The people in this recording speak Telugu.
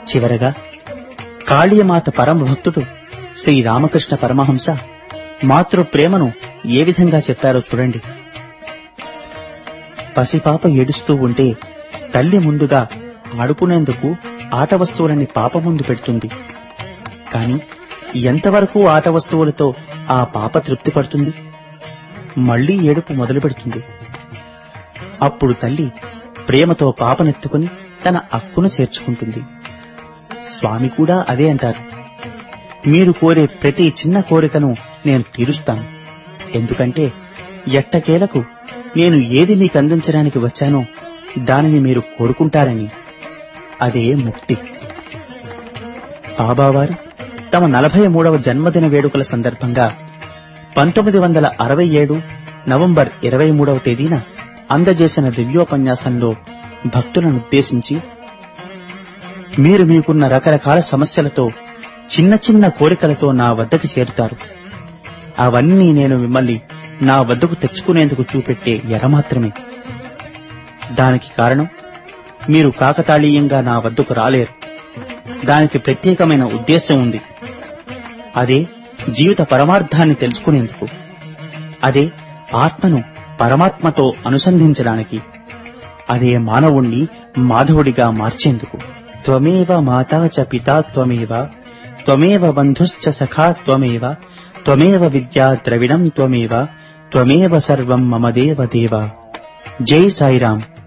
చివరగా కాళీయమాత పరమభక్తుడు శ్రీ రామకృష్ణ పరమహంస మాతృ ప్రేమను ఏ విధంగా చెప్పారో చూడండి పసిపాప ఏడుస్తూ ఉంటే తల్లి ముందుగా ఆడుకునేందుకు ఆట వస్తువులని పాప ముందు పెడుతుంది కాని ఎంతవరకు ఆట వస్తువులతో ఆ పాప తృప్తి పడుతుంది మళ్లీ ఏడుపు మొదలు పెడుతుంది అప్పుడు తల్లి ప్రేమతో పాపనెత్తుకుని తన అక్కును చేర్చుకుంటుంది స్వామి కూడా అదే అంటారు మీరు కోరే ప్రతి చిన్న కోరికను నేను తీరుస్తాను ఎందుకంటే ఎట్టకేలకు నేను ఏది మీకు అందించడానికి వచ్చానో దానిని మీరు కోరుకుంటారని అదే ముక్తి బాబావారు తమ నలభై మూడవ జన్మదిన వేడుకల సందర్భంగా పంతొమ్మిది వందల అరవై ఏడు నవంబర్ ఇరవై మూడవ తేదీన అందజేసిన దివ్యోపన్యాసంలో భక్తులనుద్దేశించి మీరు మీకున్న రకరకాల సమస్యలతో చిన్న చిన్న కోరికలతో నా వద్దకు చేరుతారు అవన్నీ నేను మిమ్మల్ని నా వద్దకు తెచ్చుకునేందుకు చూపెట్టే ఎర మాత్రమే దానికి కారణం మీరు కాకతాళీయంగా నా వద్దకు రాలేరు దానికి ప్రత్యేకమైన ఉద్దేశం ఉంది అదే జీవిత పరమార్థాన్ని తెలుసుకునేందుకు అదే ఆత్మను పరమాత్మతో అనుసంధించడానికి అదే మానవుణ్ణి మాధవుడిగా మార్చేందుకు త్వమేవ మాతా చ పితా త్వమేవ త్వమేవ బంధుశ్చ సఖా త్వమేవ త్వమేవ విద్యా ద్రవిణం త్వమేవ త్వమేవ సర్వం మమ దేవ దేవ జై సాయిరాం